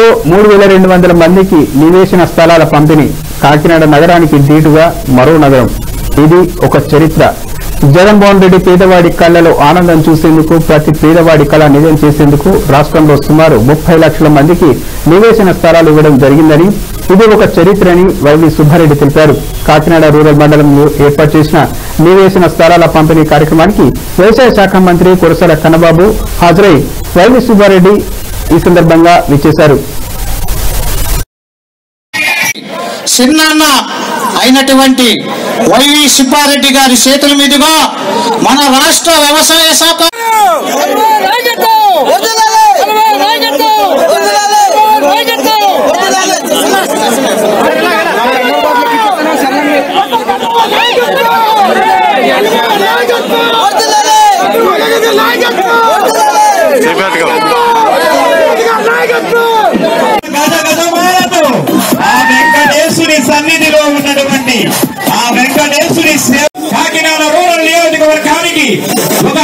జిల్లాలో మూడు వేల రెండు వందల మందికి నివేశన స్థలాల పంపిణీ కాకినాడ నగరానికి ధీటుగా మరో నగరం ఇది ఒక చరిత్ర జగన్మోహన్ రెడ్డి పేదవాడి కళ్లలో ఆనందం చూసేందుకు ప్రతి పేదవాడి కళ నిజం చేసేందుకు రాష్ట్రంలో సుమారు ముప్పై లక్షల మందికి నివేశన స్థలాలు ఇవ్వడం జరిగిందని ఇది ఒక చరిత్రని వైవి సుబ్బారెడ్డి తెలిపారు కాకినాడ రూరల్ మండలంలో ఏర్పాటు చేసిన నివేశన స్థలాల పంపిణీ కార్యక్రమానికి వ్యవసాయ శాఖ మంత్రి కురసాల కన్నబాబు హాజరై వైవి సుబ్బారెడ్డి ఈ సందర్భంగా విచ్చేశారు చిన్నాన్న అయినటువంటి వైవి సుబ్బారెడ్డి గారి చేతుల మీదుగా మన రాష్ట్ర వ్యవసాయ శాఖ గజగజమానతో ఆ వెంకటేశ్వరి సన్నిధిలో ఉన్నటువంటి ఆ వెంకటేశ్వరి సేవ కాకినాడ రూరల్ నియోజకవర్గానికి ఒక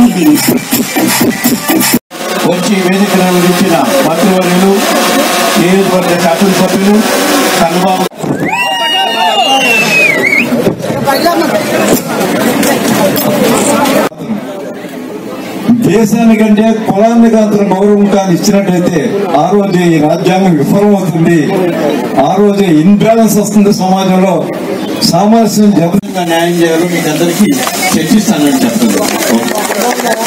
వచ్చి వేదికను అందించిన మంత్రివర్యులు నియోజకవర్గ శాసనసభ్యులు కన్నబాబు దేశానికంటే కులానికి అంత గౌరవం కానీ ఇచ్చినట్లయితే ఆ రోజు ఈ రాజ్యాంగం విఫలమవుతుంది ఆ రోజు ఇన్బ్యాలెన్స్ వస్తుంది సమాజంలో సామరస్యం జరుగుతుందా న్యాయం చేయాలో మీకు అందరికీ చర్చిస్తానని చెప్తుంది